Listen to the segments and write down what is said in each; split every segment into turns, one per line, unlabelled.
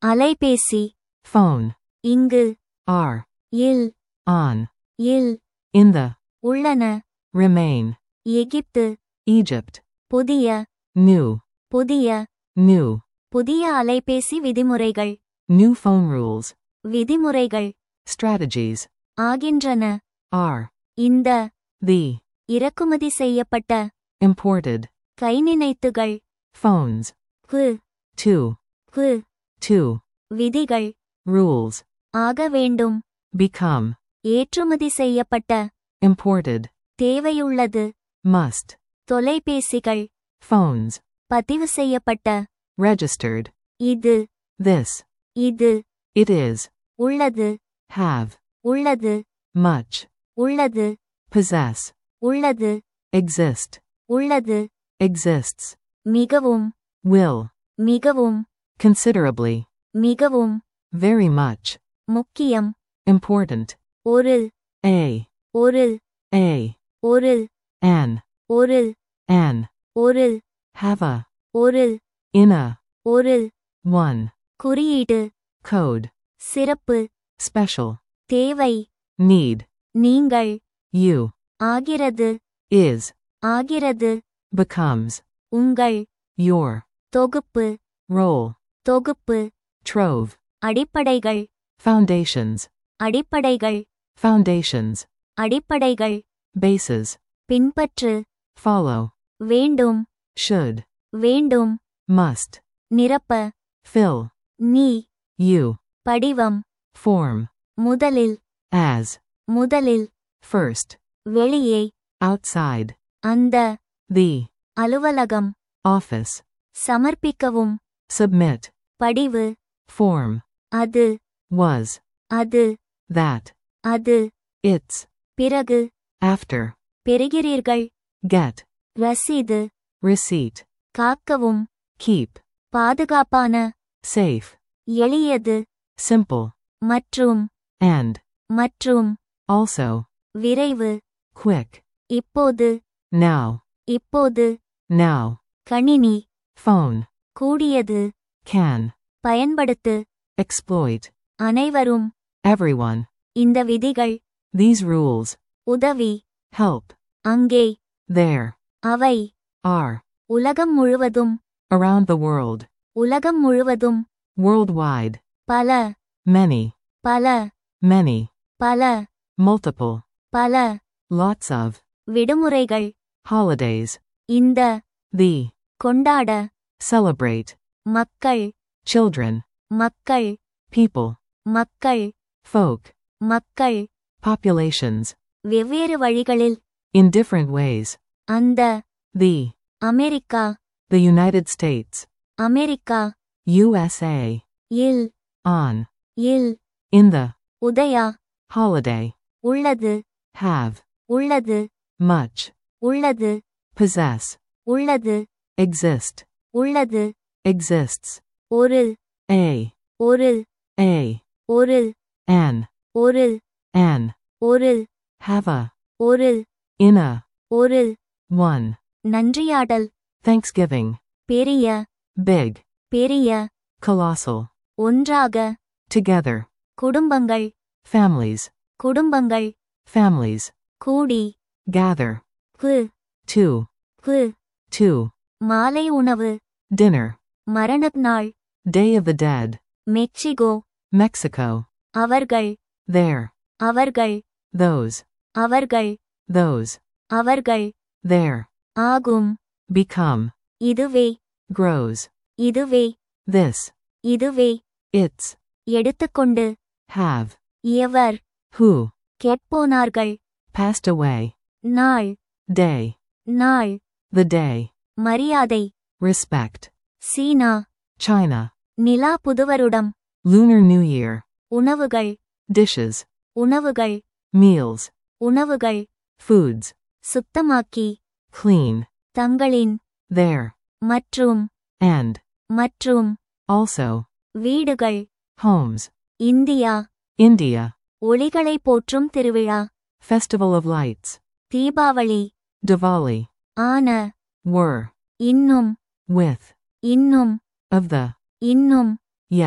அலைபேசி
phone,
இங்கு
are,
will
on,
இல்
in the,
உள்ளன
remain,
எகிப்து
Egypt,
புதிய
new,
புதிய
new,
புதிய அலைபேசி விதிமுறைகள்
new phone rules,
விதிமுறைகள்
strategies,
ஆகின்றன
are,
இந்த
the,
இறக்குமதி செய்யப்பட்ட
imported,
கைநினைத்துகள்
phones,
கு
to,
கு
to,
விதிகள்
rules,
ஆக வேண்டும்
become,
ஏற்றுமதி செய்யப்பட்ட
imported,
தேவையுள்ளது
must,
தொலைபேசிகள்
phones,
பதிவு செய்யப்பட்ட
registered,
இது
this,
இது
it is,
உள்ளது
have,
உள்ளது
much,
உள்ளது
possess,
உள்ளது
exist,
உள்ளது
exists,
மிகவும்
will,
மிகவும்
considerably,
மிகவும்
very much,
முக்கியம்
important,
ஒரு
a,
ஒரு
a,
ஒரு
an,
ஒரு
an,
ஒரு
have a,
ஒரு
in a,
ஒரு
one,
குறியீடு
code,
சிறப்பு
special,
தேவை
need,
நீங்கள்
you,
ஆகிறது
is,
ஆகிறது
becomes,
உங்கள்
your,
தொகுப்பு
role,
தொகுப்பு
trove,
அடிப்படைகள்
foundations,
அடிப்படைகள்
foundations,
அடிப்படைகள்
bases,
பின்பற்று
follow,
வேண்டும்
should,
வேண்டும்
must,
நிரப்ப
fill,
நீ
you,
படிவம்
form,
முதலில்
as,
முதலில்
first,
வெளியே
outside,
அந்த
the,
அலுவலகம்
office,
சமர்ப்பிக்கவும்
submit,
படிவு
form,
அது
was,
அது
that,
அது
its,
பிறகு
after,
பெறுகிறீர்கள்
get,
ரசீது
receipt,
காக்கவும்
keep,
பாதுகாப்பான
safe,
எளியது
simple,
மற்றும்
and,
மற்றும்
also,
விரைவு
quick,
இப்போது
now,
இப்போது
now,
கணினி
phone,
கூடியது
can,
பயன்படுத்து
exploit,
அனைவரும்
everyone,
இந்த விதிகள்
these rules,
உதவி
help,
அங்கே
there,
அவை
are,
உலகம் முழுவதும்
around the world,
உலகம் முழுவதும்
worldwide,
பல
many,
பல
many,
பல
multiple,
பல
lots of,
விடுமுறைகள்
holidays,
இந்த
the,
கொண்டாட
celebrate,
மக்கள்
children,
மக்கள்
people,
மக்கள்
folk,
மக்கள்
populations,
வெவ்வேறு வழிகளில்
in different ways,
அந்த
the,
America
the United States,
America
USA,
இல்
on,
இல்
in the,
உதயா
holiday,
உள்ளது
have,
உள்ளது
much,
உள்ளது
possess,
உள்ளது
exist,
உள்ளது
exists,
ஒரு
a,
ஒரு
a,
ஒரு
an,
ஒரு
an,
ஒரு
have a,
ஒரு
in a,
ஒரு
one,
நன்றியாடல்
Thanksgiving,
பெரிய
big,
பெரிய
colossal,
ஒன்றாக
together,
குடும்பங்கள்
families,
குடும்பங்கள்
families,
கூடி
gather,
கு
two,
கு
two,
மாலை உணவு
dinner,
மரணத் நாள்
Day of the Dead,
Mexico
Mexico,
அவர்கள்
there,
அவர்கள்
those,
அவர்கள்
those,
அவர்கள்
there,
ஆகும்
become,
இதுவே
grows,
இதுவே
this,
இதுவே
its,
எடுத்துக்கொண்டு
have,
எவர்
who,
கெட்போனார்கள்
passed away,
நாள்
day,
நாள்
the day,
மரியாதை
respect,
சீனா
China,
நிலா புதுவருடம்
Lunar New Year,
உணவுகள்
dishes,
உணவுகள்
meals,
உணவுகள்
foods,
சுத்தமாக்கி
clean,
தங்களின்
there,
மற்றும்
and,
மற்றும்
also,
வீடுகள்
homes,
இந்தியா
India,
ஒளிகளை போற்றும் திருவிழா
Festival of Lights,
Deepavali
Diwali,
ஆன
were,
இன்னும்
with,
இன்னும்
of the,
இன்னும்
yet,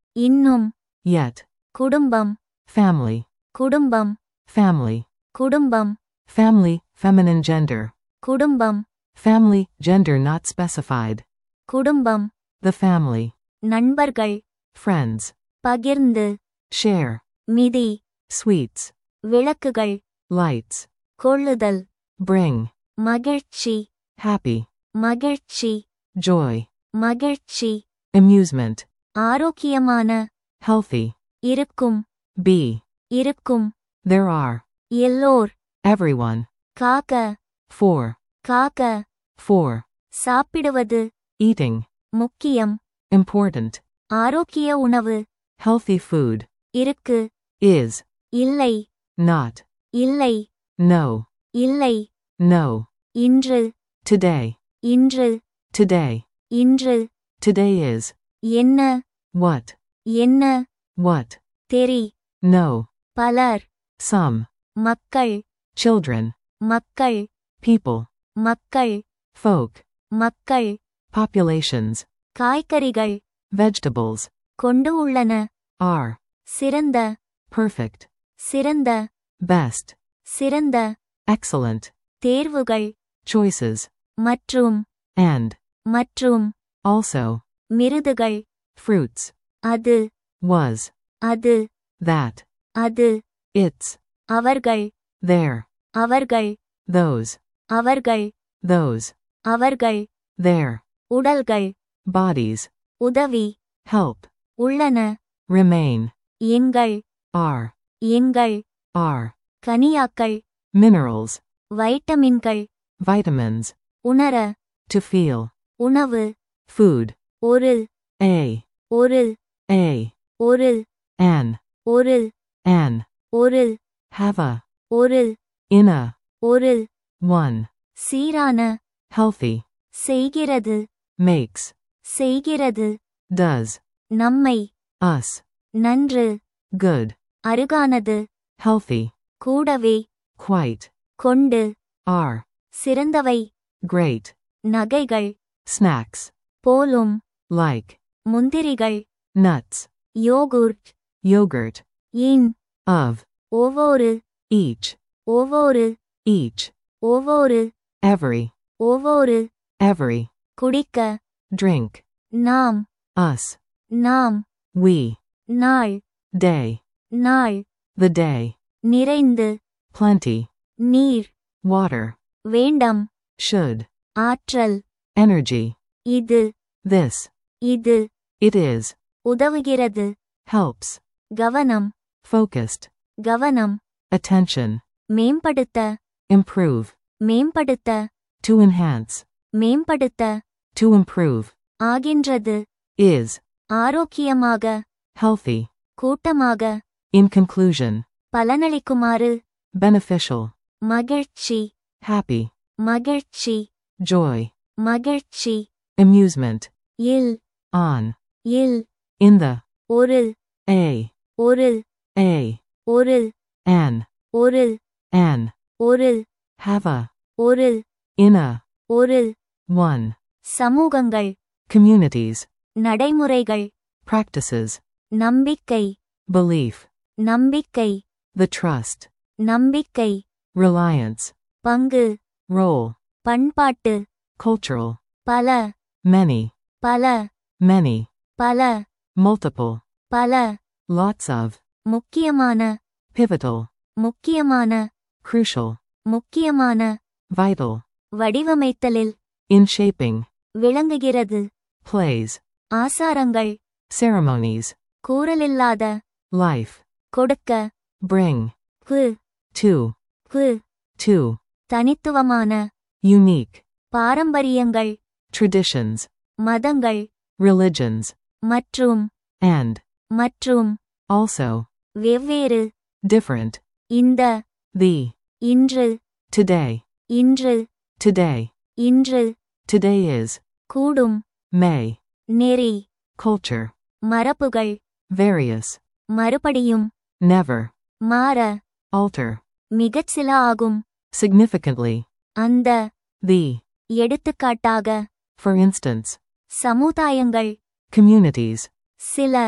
இன்னும்
yet,
குடும்பம்
family,
குடும்பம்
family,
குடும்பம்
family, feminine gender,
குடும்பம்
family, gender not specified,
குடும்பம்
the family,
நண்பர்கள்
friends,
பகிர்ந்து
share,
மிதி
sweets,
விளக்குகள்
lights,
கொள்ளுதல்
bring,
மகிழ்ச்சி
happy,
மகிழ்ச்சி
joy,
மகிழ்ச்சி
amusement,
ஆரோக்கியமான
healthy,
இருக்கும்
be,
இருக்கும்
there are,
எல்லோர்
everyone,
காக்க
for,
காக்க
for,
சாப்பிடுவது
eating,
முக்கியம்
important,
ஆரோக்கிய உணவு
healthy food,
இருக்கு
is,
இல்லை
not,
இல்லை
no,
இல்லை
no,
இன்று
today,
இன்று
today,
இன்று
today is,
என்ன
what,
என்ன
what,
தெரி
no,
பலர்
some,
மக்கள்
children,
மக்கள்
people,
மக்கள்
folk,
மக்கள்
populations,
காய்கறிகள்
vegetables,
கொண்டு உள்ளன
are,
சிறந்த
perfect,
சிறந்த
best,
சிறந்த
excellent,
தேர்வுகள்
choices,
மற்றும்
and,
மற்றும்
also,
மிருதுகள்
fruits,
அது
was,
அது
that,
அது
its,
அவர்கள்
there,
அவர்கள்
those,
அவர்கள்
those,
அவர்கள்
their,
உடல்கள்
bodies,
உதவி
help,
உள்ளன
remain,
எங்கள்
are,
எங்கள்
are,
கனியாக்கள்
minerals,
வைட்டமின்கள்
vitamins,
உணர
to feel,
உணவு
food,
ஒரு
a,
ஒரு
a,
ஒரு
an,
ஒரு
an,
ஒரு
have a,
ஒரு
in a,
ஒரு
one,
சீரான
healthy,
செய்கிறது
makes,
செய்கிறது
does,
நம்மை
us,
நன்று
good,
அருகானது
healthy,
கூடவே
quite,
கொண்டு
are,
சிறந்தவை
great,
நகைகள்
snacks,
போலும்
like,
முந்திரிகள்
nuts,
யோகுர்ட்
yogurt,
in
of,
ஒவ்வொரு
each,
ஒவ்வொரு
each,
ஒவ்வொரு
every,
ஒவ்வொரு
every,
குடிக்க
drink,
நாம்
us,
நாம்
we,
நாள்
day,
நாள்
the day,
நிறைந்து
plenty,
நீர்
water,
வேண்டாம்
should,
ஆற்றல்
energy,
இது
this,
இது
it is,
உதவுகிறது
helps,
கவனம்
focused,
கவனம்
attention,
மேம்படுத்த
improve,
மேம்படுத்த
to enhance,
மேம்படுத்த
to improve,
ஆகின்றது
is,
ஆரோக்கியமாக
healthy,
கூட்டமாக
in conclusion,
பலனளிக்குமாறு
beneficial,
மகிழ்ச்சி
happy,
மகிழ்ச்சி
joy,
மகிழ்ச்சி
amusement,
இல்
on,
இல்
in the,
ஒரு
a,
ஒரு
a,
ஒரு
an,
ஒரு
an,
ஒரு
have a,
ஒரு
in a,
ஒரு
one,
சமூகங்கள்
communities,
நடைமுறைகள்
practices,
நம்பிக்கை
belief,
நம்பிக்கை
the trust,
நம்பிக்கை
reliance,
பங்கு
role,
பண்பாட்டு
cultural,
பல
many,
பல
many,
பல
multiple,
பல
lots of,
முக்கியமான
pivotal,
முக்கியமான
crucial,
முக்கியமான
vital,
வடிவமைத்தலில்
in shaping,
விளங்குகிறது
plays,
ஆசாரங்கள்
ceremonies,
கூறலில்லாத
life,
கொடுக்க
bring,
கு
to,
கு
to,
தனித்துவமான
unique,
பாரம்பரியங்கள்
traditions,
மதங்கள்
religions,
மற்றும்
and,
மற்றும்
also,
வெவ்வேறு
different,
இந்த
the,
இன்று
today,
இன்று
today,
இன்று
today is,
கூடும்
may,
நெறி
culture,
மரபுகள்
various,
மறுபடியும்
never,
மாற
alter,
மிகச் சில ஆகும்
significantly,
அந்த
the,
எடுத்துக்காட்டாக
for instance,
சமுதாயங்கள்
communities,
சில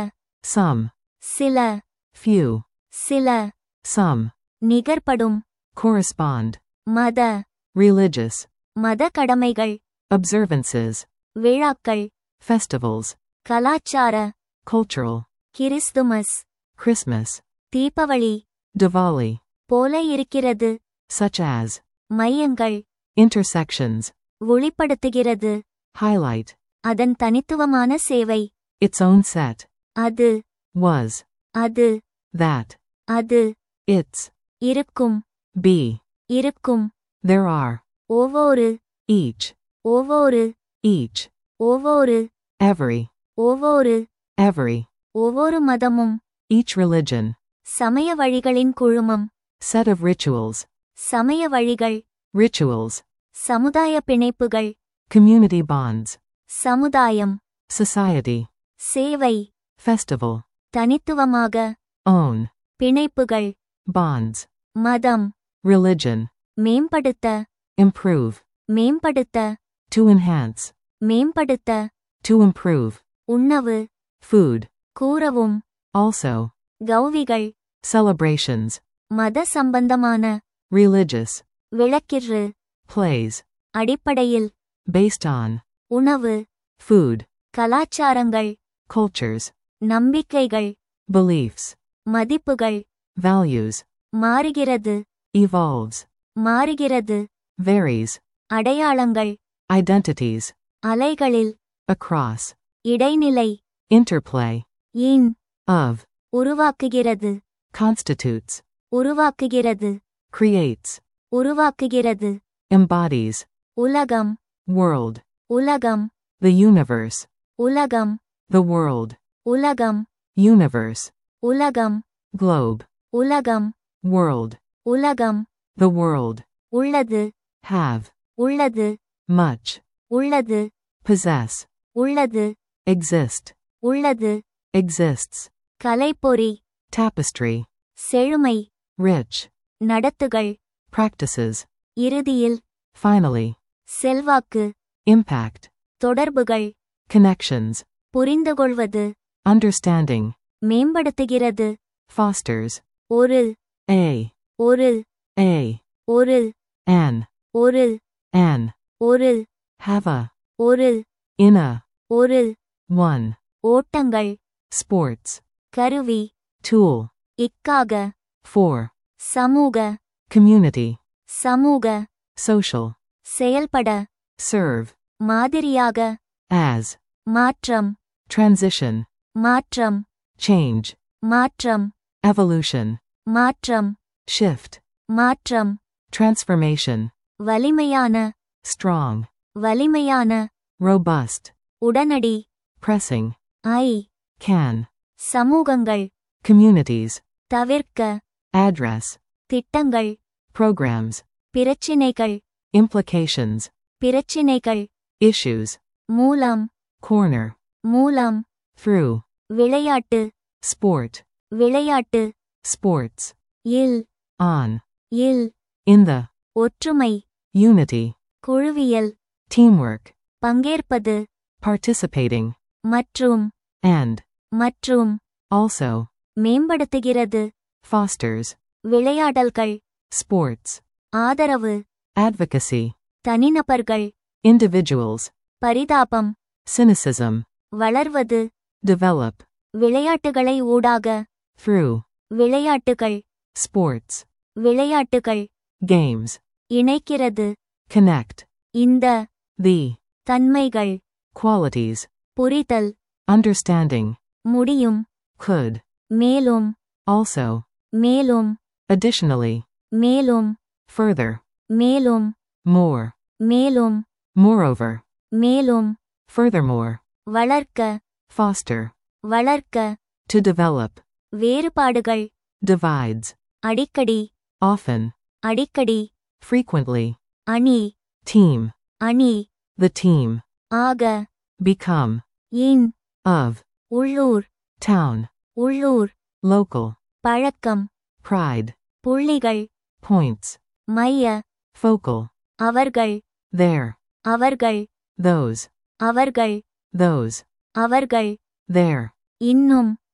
some,
சில
few,
சில
some,
நிகர்படும்
correspond,
மத
religious,
மத கடமைகள்
observances,
விழாக்கள்
festivals,
கலாச்சார
cultural,
Christmas
Christmas,
Deepavali
Diwali,
போல இருக்கிறது
such as,
மையங்கள்
intersections,
ஒளிப்படுத்துகிறது
highlight,
அதன் தனித்துவமான சேவை
its own set,
அது
was,
அது
that,
அது
its,
இருக்கும்
be,
இருக்கும்
there are,
ஒவ்வொரு
each,
ஒவ்வொரு
each,
ஒவ்வொரு
every,
ஒவ்வொரு
every,
ஒவ்வொரு மதமும்
each religion,
சமய வழிகளின் குழுமம்
set of rituals,
சமய வழிகள்
rituals,
சமுதாய பிணைப்புகள்
community bonds,
சமுதாயம்
society,
சேவை
festival,
தனித்துவமாக
own,
பிணைப்புகள்
bonds,
மதம்
religion,
மேம்படுத்த
improve,
மேம்படுத்த
to enhance,
மேம்படுத்த
to improve,
உணவு
food,
கூறவும்
also,
கௌவிகள்
celebrations,
மத சம்பந்தமான
religious,
விளக்கிற்று
plays,
அடிப்படையில்
based on,
உணவு
food,
கலாச்சாரங்கள்
cultures,
நம்பிக்கைகள்
beliefs,
மதிப்புகள்
values,
மாறுகிறது
evolves,
மாறுகிறது
varies,
அடையாளங்கள்
identities,
அலைகளில்
across,
இடைநிலை
interplay,
இன்
of,
உருவாக்குகிறது
constitutes,
உருவாக்குகிறது
creates,
உருவாக்குகிறது
embodies,
உலகம்
world,
உலகம்
the universe,
உலகம்
the world,
உலகம்
universe,
உலகம்
globe,
உலகம்
world,
உலகம்
the world,
உள்ளது
have,
உள்ளது
much,
உள்ளது
possess,
உள்ளது
exist,
உள்ளது
exists,
கலைப்பொறி
tapestry,
செழுமை
rich,
நடத்துகள்
practices,
இறுதியில்
finally,
செல்வாக்கு
impact,
தொடர்புகள்
connections,
புரிந்துகொள்வது
understanding,
மேம்படுத்துகிறது
fosters,
ஒரு
a,
ஒரு
a,
ஒரு
an,
ஒரு
an,
ஒரு
have a,
ஒரு
in a,
ஒரு
one,
ஓட்டங்கள்
sports,
கருவி
tool,
இக்காக
for,
சமூக
community,
சமூக
social,
செயல்பட
serve,
மாதிரியாக
as,
மாற்றம்
transition,
மாற்றம்
change,
மாற்றம்
evolution,
மாற்றம்
shift,
மாற்றம்
transformation,
வலிமையான
strong,
வலிமையான
robust,
உடனடி
pressing,
ஐ
can,
சமூகங்கள்
communities,
தவிர்க்க
address,
திட்டங்கள்
programs,
பிரச்சினைகள்
implications,
பிரச்சினைகள்
issues,
மூலம்
corner,
மூலம்
through,
விளையாட்டு
sport,
விளையாட்டு
sports,
இல்
on,
இல்
in the,
ஒற்றுமை
unity,
குழுவியல்
teamwork,
பங்கேற்பது
participating,
மற்றும்
and,
மற்றும்
also,
மேம்படுத்துகிறது
fosters,
விளையாடல்கள்
sports,
ஆதரவு
advocacy,
தனிநபர்கள்
individuals,
பரிதாபம்
cynicism,
வளர்வது
develop,
விளையாட்டுகளை ஊடாக
through,
விளையாட்டுகள்
sports,
விளையாட்டுகள்
games,
இணைக்கிறது
connect,
இந்த
the,
தன்மைகள்
qualities,
புரிதல்
understanding,
முடியும்
could,
மேலும்
also,
மேலும்
additionally,
மேலும்
further,
மேலும்
more,
மேலும்
moreover,
மேலும்
furthermore,
வளர்க்க
foster,
வளர்க்க
to develop,
வேறுபாடுகள்
divides,
அடிக்கடி
often,
அடிக்கடி
frequently,
அணி
team,
அணி
the team,
ஆக
become,
இன்
of,
உள்ளூர்
town,
உள்ளூர்
local,
பழக்கம்
pride,
புள்ளிகள்
points,
மைய
focal,
அவர்கள்
there,
அவர்கள்
those,
அவர்கள்
those,
அவர்கள்
there,
இன்னும்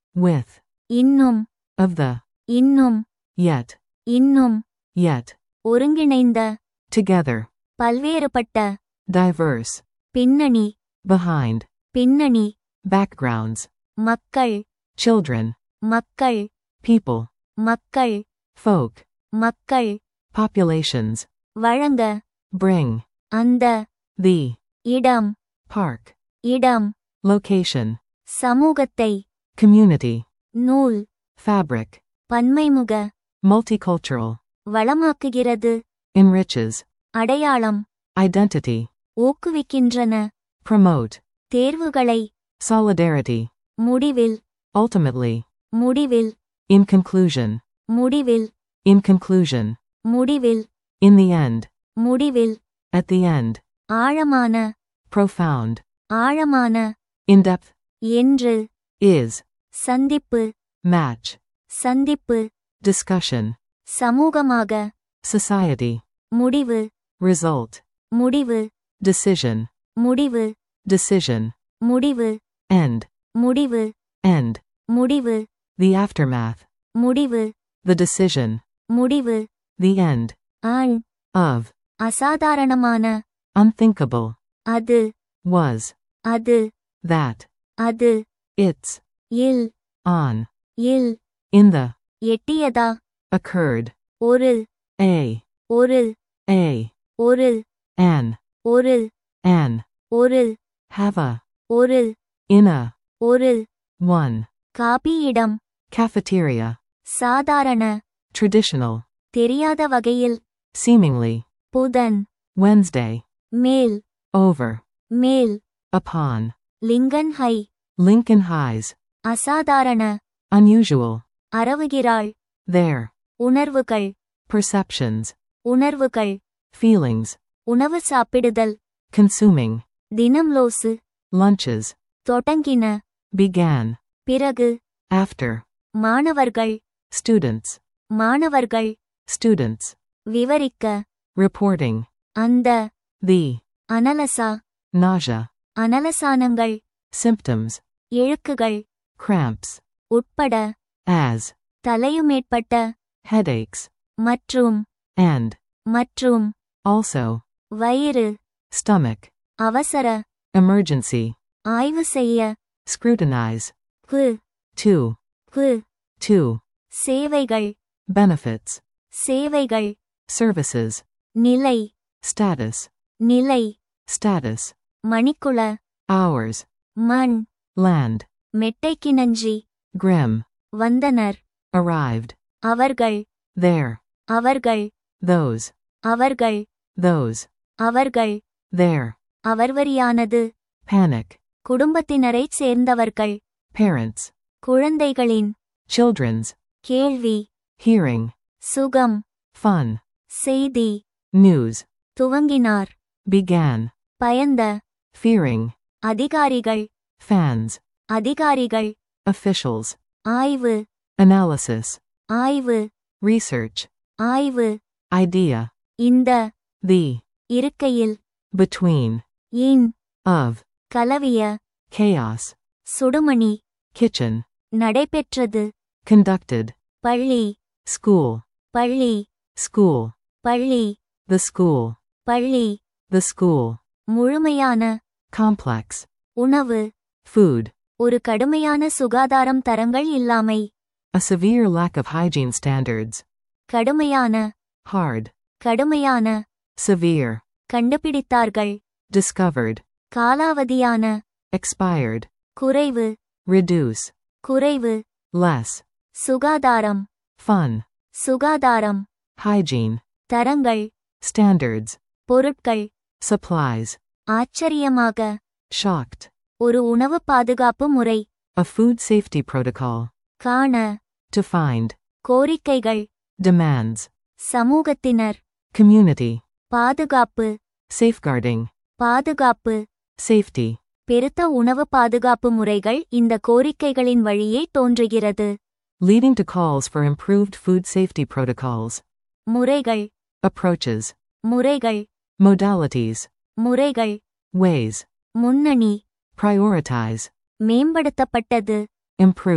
with,
இன்னும்
of the,
இன்னும்
yet,
இன்னும்
yet,
ஒருங்கிணைந்த
together,
பல்வேறுபட்ட
diverse,
பின்னணி
behind,
பின்னணி
backgrounds,
மக்கள்
children,
மக்கள்
people,
மக்கள்
folk,
மக்கள்
populations,
வழங்க
bring,
அந்த
the,
இடம்
park,
இடம்
location,
சமூகத்தை
community,
நூல்
fabric,
பன்மைமுக
multicultural,
வளமாக்குகிறது
enriches,
அடையாளம்
identity,
ஊக்குவிக்கின்றன
promote,
தேர்வுகளை
solidarity,
முடிவில்
ultimately,
முடிவில்
in conclusion,
முடிவில்
in conclusion,
முடிவில்
in the end,
முடிவில்
at the end,
ஆழமான
profound,
ஆழமான
in depth,
என்று
is,
சந்திப்பு
match,
சந்திப்பு
discussion,
சமூகமாக
society,
முடிவு
result,
முடிவு
decision,
முடிவு
decision,
முடிவு
end,
முடிவு
end,
முடிவு
the aftermath,
முடிவு
the decision,
முடிவு
the end,
ஆண்
of,
அசாதாரணமான
unthinkable,
அது
was,
அது
that,
அது
its,
இல்
on,
இல்
in the,
எட்டியதா
occurred,
ஒரு
a,
ஒரு
a,
ஒரு
an,
ஒரு
an,
ஒரு
have a,
ஒரு
in a,
ஒரு
one,
காபியிடம்
cafeteria,
சாதாரண
traditional,
தெரியாத வகையில்
seemingly,
புதன்
Wednesday,
மேல்
over,
மேல்
upon,
Lincoln high
Lincoln Highs,
அசாதாரண
unusual,
அறவுகிறாள்
there,
உணர்வுகள்
perceptions,
உணர்வுகள்
feelings,
உணவு சாப்பிடுதல்
consuming,
தினம் லோசு
lunches,
தொடங்கின
began,
பிறகு
after,
மாணவர்கள்
students,
மாணவர்கள்
students,
விவரிக்க
reporting,
அந்த
the,
அனலசா
nausea,
அனலசானங்கள்
symptoms,
இழுக்குகள்
cramps,
உட்பட
as,
தலையுமேற்பட்ட
headaches,
மற்றும்
and,
மற்றும்
also,
வயிறு
stomach,
அவசர
emergency,
ஆய்வு செய்ய
scrutinize,
கு
to,
கு
to,
சேவைகள்
benefits,
சேவைகள்
services,
நிலை
status,
நிலை
status,
மணிக்குள
hours,
மண்
land,
மெட்டைக்கிணஞ்சி
grim,
வந்தனர்
arrived,
அவர்கள்
there,
அவர்கள்
those,
அவர்கள்
those,
அவர்கள்
there,
அவர்வரியானது
panic,
குடும்பத்தினரைச் சேர்ந்தவர்கள்
parents,
குழந்தைகளின்
children's,
கேள்வி
hearing,
சுகம்
fun,
செய்தி
news,
துவங்கினார்
began,
பயந்த
fearing,
அதிகாரிகள்
fans,
அதிகாரிகள்
officials,
ஆய்வு
analysis,
ஆய்வு
research,
ஆய்வு
idea,
இந்த
the,
இருக்கையில்
between,
in
of,
கலவிய
chaos,
சுடுமணி
kitchen,
நடைபெற்றது
conducted,
பள்ளி
school,
பள்ளி
school,
பள்ளி
the school,
பள்ளி
the school,
முழுமையான
complex,
உணவு
food,
ஒரு கடுமையான சுகாதாரம் தரங்கள் இல்லாமை
a severe lack of hygiene standards,
கடுமையான
hard,
கடுமையான
severe,
கண்டுபிடித்தார்கள்
discovered,
காலாவதியான
expired,
குறைவு
reduce,
குறைவு
less,
சுகாதாரம்
fun,
சுகாதாரம்
hygiene,
தரங்கள்
standards,
பொருட்கள்
supplies,
ஆச்சரியமாக
shocked,
ஒரு உணவு பாதுகாப்பு முறை
a food safety protocol,
காண
to find,
கோரிக்கைகள்
demands,
சமூகத்தினர்
community,
பாதுகாப்பு
safeguarding,
பாதுகாப்பு
safety,
பெருத்த உணவு பாதுகாப்பு முறைகள் இந்த கோரிக்கைகளின் வழியே தோன்றுகிறது
leading to calls for improved food safety protocols,
முறைகள்
approaches,
முறைகள்
modalities,
முறைகள்
ways,
முன்னணி
prioritize,
மேம்படுத்தப்பட்டது
improved,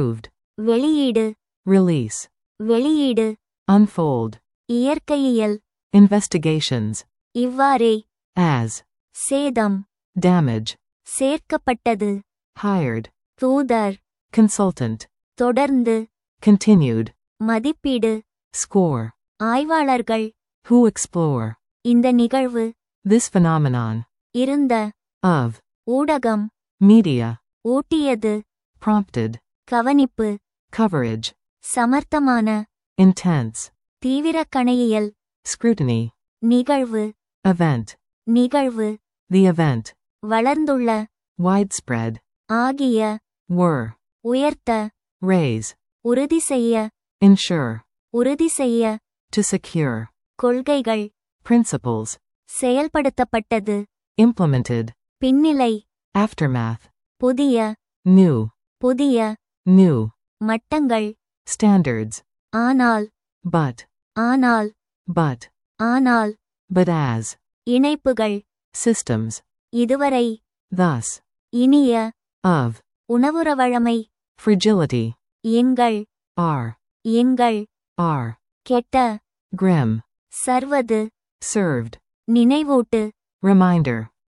வெளியீடு
release,
வெளியீடு
unfold,
இயற்கையியல்
investigations,
இவ்வாறே
as,
சேதம்
damage,
சேர்க்கப்பட்டது
hired,
தூதர்
consultant,
தொடர்ந்து
continued,
மதிப்பீடு
score,
ஆய்வாளர்கள்
who explore,
இந்த நிகழ்வு
this phenomenon,
இருந்த
of,
ஊடகம்
media,
ஊட்டியது
prompted,
கவனிப்பு
coverage,
சமர்த்தமான
intense,
தீவிர கணையியல்
scrutiny,
நிகழ்வு
event,
நிகழ்வு
the event,
வளர்ந்துள்ள
widespread,
ஆகிய
were,
உயர்த்த
raise,
உறுதி செய்ய
ensure,
உறுதி செய்ய
to secure,
கொள்கைகள்
principles,
செயல்படுத்தப்பட்டது
implemented,
பின்னிலை
aftermath,
புதிய
new,
புதிய
new,
மட்டங்கள்
standards,
ஆனால்
but,
ஆனால்
but,
ஆனால்
but as,
இணைப்புகள்
systems,
இதுவரை
thus,
இனிய
of,
உணவுறவழமை
fragility,
எண்கள்
are,
எண்கள்
are,
கெட்ட
grim,
சர்வது
served,
நினைவூட்டு
reminder,